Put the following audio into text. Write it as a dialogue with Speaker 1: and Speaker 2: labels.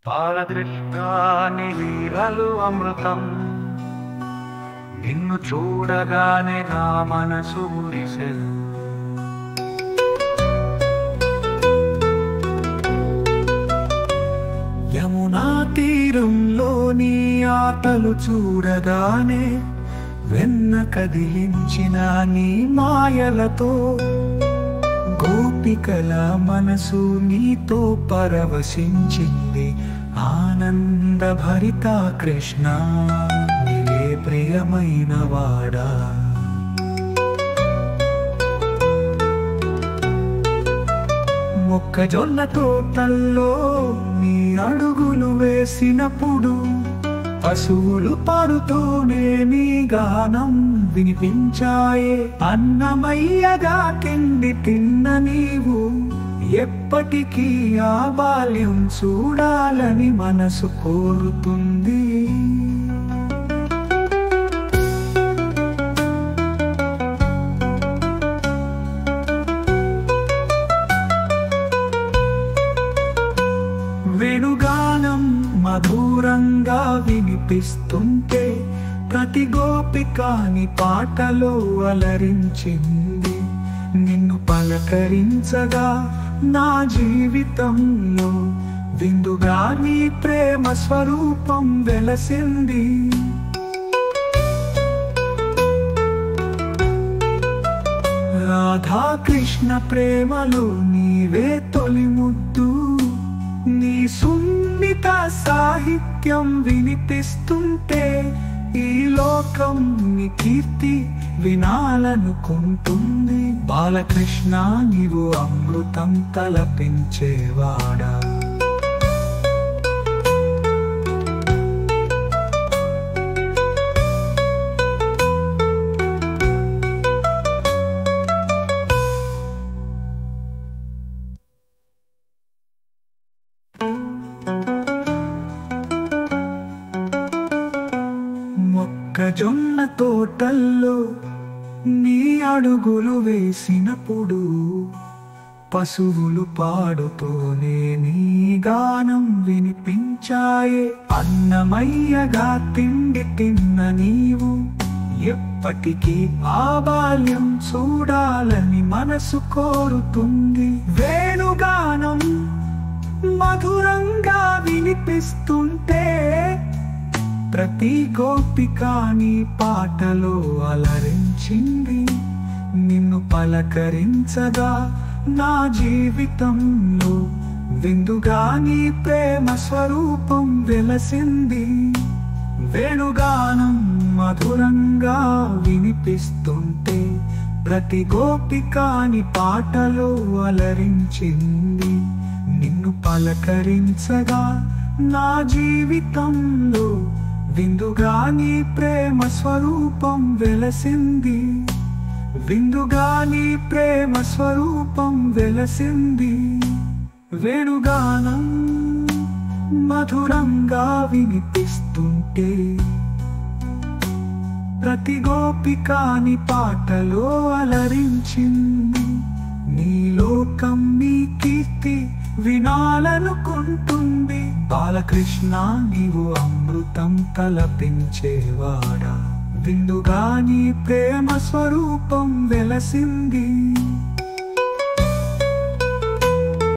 Speaker 1: పాలదృష్టాని వీరలు అమృతం నిన్ను చూడగానే నా మనసు మురిసెను యమునా తీరంలోని ఆటలు చూడగానే వెన్న కదిలించిన నీ మాయలతో గోపికల మనసు నీతో పరవశించింది ఆనంద భరిత కృష్ణ నీవే ప్రియమైన వాడా మొక్కజొన్న తోటల్లో నీ అడుగులు వేసినప్పుడు పశువులు పాడుతూనే నీ గానం వినిపించాయే అన్నమయ్యగా తిండి తిన్న నీవు ఎప్పటికీ ఆ బాల్యం చూడాలని మనసు కోరుతుంది వేణుగానం మధురంగా వినిపిస్తుంటే ప్రతి గోపికాని పాటలో అలరించింది నిన్ను పలకరించగా నా జీవితంలో విందుగా నీ ప్రేమ స్వరూపం వెలసింది రాధాకృష్ణ ప్రేమలో నీవే తొలి ముద్దు నీ సున్నిత సాహిత్యం వినిపిస్తుంటే ఈ లోకం నీ కీర్తి వినాలనుకుంటుంది బాలకృష్ణ నీవు అమృతం తలపించేవాడా మొక్కజొన్న తోటల్లో నీ అడుగులు వేసినప్పుడు పశువులు పాడుతూనే నీ గానం వినిపించాయే అన్నమయ్యగా తిండి తిన్న నీవు ఎప్పటికీ ఆ బాల్యం చూడాలని మనసు కోరుతుంది వేణుగానం మధురంగా వినిపిస్తుంటే ప్రతి గోపికాని పాటలో అలరించింది నిన్ను పలకరించగా నా జీవితంలో విందుగా నీ ప్రేమ స్వరూపం వెలసింది వేణుగానం మధురంగా వినిపిస్తుంటే ప్రతి గోపికాని పాటలో అలరించింది నిన్ను పలకరించగా నా జీవితంలో విందుగా నీ ప్రేమ స్వరూపం వెలసింది విందుగా నీ ప్రేమ స్వరూపం వెలసింది వేణుగానం మధురంగా వినిపిస్తుంటే ప్రతి గోపికాని పాటలో అలరించింది నీ లోకం నీ కీర్తి వినాలనుకుంటుంది బాలకృష్ణ నీవు అమృతం తలపించేవాడా విందుగా నీ ప్రేమ స్వరూపం వెలసింది